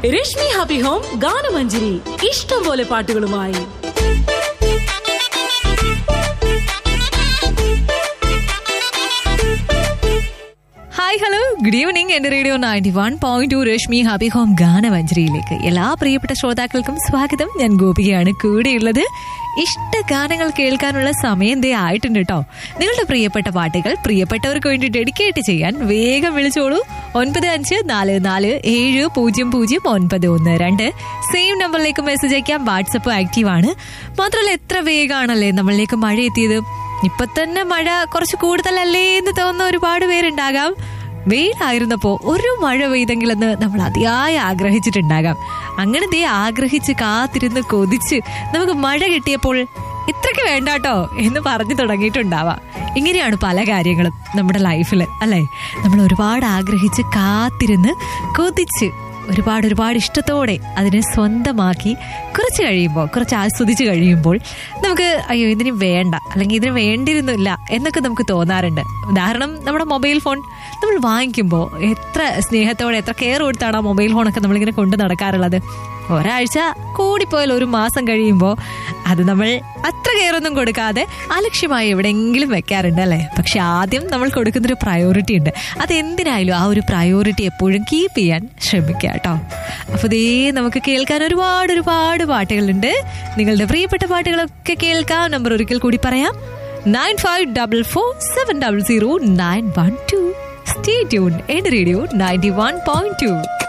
Rashmi happy home Ganamanjari ഇഷ്ടം പോലെ പാട്ടുകളുമായി ഹായ് ഹലോ ഗുഡ് ഈവനിങ് എന്റെ radio ninety one point two Reshmi happy home ഗാനമഞ്ജരിയിലേക്ക് എല്ലാ പ്രിയപ്പെട്ട ശ്രോതാക്കൾക്കും സ്വാഗതം ഞാൻ ഗോപികയാണ് കൂടെയുള്ളത് ഇഷ്ട ഗാനങ്ങൾ കേൾക്കാനുള്ള സമയം ദേ ആയിട്ടുണ്ട് കേട്ടോ നിങ്ങളുടെ പ്രിയപ്പെട്ട പാട്ടുകൾ പ്രിയപ്പെട്ടവർക്ക് വേണ്ടി ഡെഡിക്കേറ്റ് ചെയ്യാൻ വേഗം വിളിച്ചോളൂ ഒൻപത് അഞ്ച് നാല് നാല് ഏഴ് പൂജ്യം പൂജ്യം ഒൻപത് ഒന്ന് രണ്ട് സെയിം നമ്പറിലേക്ക് മെസ്സേജ് അയക്കാം വാട്സപ്പ് ആക്റ്റീവ് ആണ് മാത്രമല്ല എത്ര വേഗമാണല്ലേ നമ്മളിലേക്ക് മഴ എത്തിയത് ഇപ്പൊ തന്നെ മഴ കുറച്ച് കൂടുതലല്ലേ എന്ന് തോന്നുന്ന ഒരുപാട് പേരുണ്ടാകാം വെയിലായിരുന്നപ്പോ ഒരു മഴ പെയ്തെങ്കിലെന്ന് നമ്മൾ അതിയായി ആഗ്രഹിച്ചിട്ടുണ്ടാകാം അങ്ങനെ ദേ ആഗ്രഹിച്ച് കാത്തിരുന്ന് കൊതിച്ച് നമുക്ക് മഴ കിട്ടിയപ്പോൾ ഇത്രയ്ക്ക് വേണ്ടാട്ടോ എന്ന് പറഞ്ഞു തുടങ്ങിയിട്ടുണ്ടാവാം ഇങ്ങനെയാണ് പല കാര്യങ്ങളും നമ്മുടെ ലൈഫിൽ അല്ലേ നമ്മൾ ഒരുപാട് ആഗ്രഹിച്ച് കാത്തിരുന്ന് കൊതിച്ച് ഒരുപാട് ഒരുപാട് ഇഷ്ടത്തോടെ അതിനെ സ്വന്തമാക്കി കുറച്ച് കഴിയുമ്പോൾ കുറച്ച് ആസ്വദിച്ച് കഴിയുമ്പോൾ നമുക്ക് അയ്യോ ഇതിന് വേണ്ട അല്ലെങ്കിൽ ഇതിന് വേണ്ടിയിരുന്നില്ല എന്നൊക്കെ നമുക്ക് തോന്നാറുണ്ട് ഉദാഹരണം നമ്മുടെ മൊബൈൽ ഫോൺ നമ്മൾ വാങ്ങിക്കുമ്പോൾ എത്ര സ്നേഹത്തോടെ എത്ര കെയർ കൊടുത്താണ് ആ മൊബൈൽ ഫോണൊക്കെ നമ്മളിങ്ങനെ കൊണ്ട് നടക്കാറുള്ളത് ഒരാഴ്ച കൂടിപ്പോയാൽ ഒരു മാസം കഴിയുമ്പോൾ അത് നമ്മൾ അത്ര കെയറൊന്നും കൊടുക്കാതെ അലക്ഷ്യമായി എവിടെയെങ്കിലും വെക്കാറുണ്ട് അല്ലേ പക്ഷെ ആദ്യം നമ്മൾ കൊടുക്കുന്നൊരു പ്രയോറിറ്റി ഉണ്ട് അതെന്തിനായാലും ആ ഒരു പ്രയോറിറ്റി എപ്പോഴും കീപ്പ് ചെയ്യാൻ ശ്രമിക്കുക കേട്ടോ അപ്പോൾ ഇതേ നമുക്ക് കേൾക്കാൻ ഒരുപാട് ഒരുപാട് പാട്ടുകളുണ്ട് നിങ്ങളുടെ പ്രിയപ്പെട്ട പാട്ടുകളൊക്കെ കേൾക്കാം നമ്പർ ഒരിക്കൽ കൂടി പറയാം nine five double four seven double zero nine one two stay tune എന്റെ radio ninety one point to